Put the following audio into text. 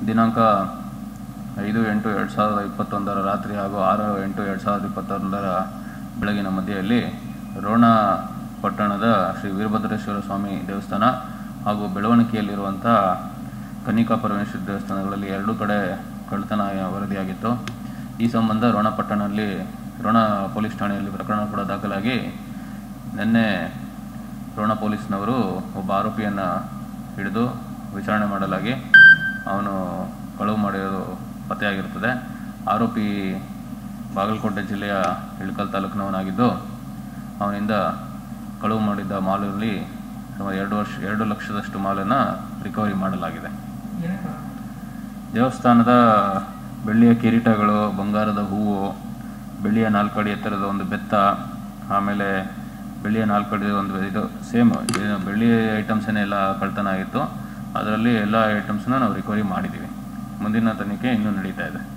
ದಿನಾಂಕ ಐದು ಎಂಟು ಎರಡು ಸಾವಿರದ ಇಪ್ಪತ್ತೊಂದರ ರಾತ್ರಿ ಹಾಗೂ ಆರು ಎಂಟು ಎರಡು ಸಾವಿರದ ಇಪ್ಪತ್ತೊಂದರ ಬೆಳಗಿನ ಮಧ್ಯೆಯಲ್ಲಿ ರೋಣ ಪಟ್ಟಣದ ಶ್ರೀ ವೀರಭದ್ರೇಶ್ವರ ಸ್ವಾಮಿ ದೇವಸ್ಥಾನ ಹಾಗೂ ಬೆಳವಣಿಗೆಯಲ್ಲಿರುವಂಥ ಕನ್ನಿಕಾ ಪರಮೇಶ್ವರಿ ದೇವಸ್ಥಾನಗಳಲ್ಲಿ ಎರಡೂ ಕಡೆ ಕಳ್ಳತನ ವರದಿಯಾಗಿತ್ತು ಈ ಸಂಬಂಧ ರೋಣ ಪಟ್ಟಣದಲ್ಲಿ ರೋಣ ಪೊಲೀಸ್ ಠಾಣೆಯಲ್ಲಿ ಪ್ರಕರಣ ಕೂಡ ದಾಖಲಾಗಿ ನಿನ್ನೆ ರೋಣ ಪೊಲೀಸ್ನವರು ಒಬ್ಬ ಆರೋಪಿಯನ್ನು ಹಿಡಿದು ವಿಚಾರಣೆ ಮಾಡಲಾಗಿ ಅವನು ಕಳವು ಮಾಡಿರೋದು ಪತ್ತೆಯಾಗಿರುತ್ತದೆ ಆರೋಪಿ ಬಾಗಲಕೋಟೆ ಜಿಲ್ಲೆಯ ಇಳಕಲ್ ತಾಲೂಕಿನವನಾಗಿದ್ದು ಅವನಿಂದ ಕಳವು ಮಾಡಿದ್ದ ಮಾಲಲ್ಲಿ ಸುಮಾರು ಎರಡು ವರ್ಷ ಎರಡು ಲಕ್ಷದಷ್ಟು ಮಾಲನ್ನು ರಿಕವರಿ ಮಾಡಲಾಗಿದೆ ದೇವಸ್ಥಾನದ ಬೆಳ್ಳಿಯ ಕಿರೀಟಗಳು ಬಂಗಾರದ ಹೂವು ಬೆಳ್ಳಿಯ ನಾಲ್ಕು ಅಡಿ ಎತ್ತರದ ಒಂದು ಬೆತ್ತ ಆಮೇಲೆ ಬೆಳ್ಳಿಯ ನಾಲ್ಕು ಅಡಿ ಒಂದು ಇದು ಸೇಮ್ ಬೆಳ್ಳಿ ಐಟಮ್ಸನ್ನೇ ಎಲ್ಲ ಕಳ್ತನ ಆಗಿತ್ತು ಅದರಲ್ಲಿ ಎಲ್ಲ ಐಟಮ್ಸ್ನ ನಾವು ರಿಕವರಿ ಮಾಡಿದ್ದೀವಿ ಮುಂದಿನ ತನಿಖೆ ಇನ್ನೂ ನಡೀತಾ ಇದೆ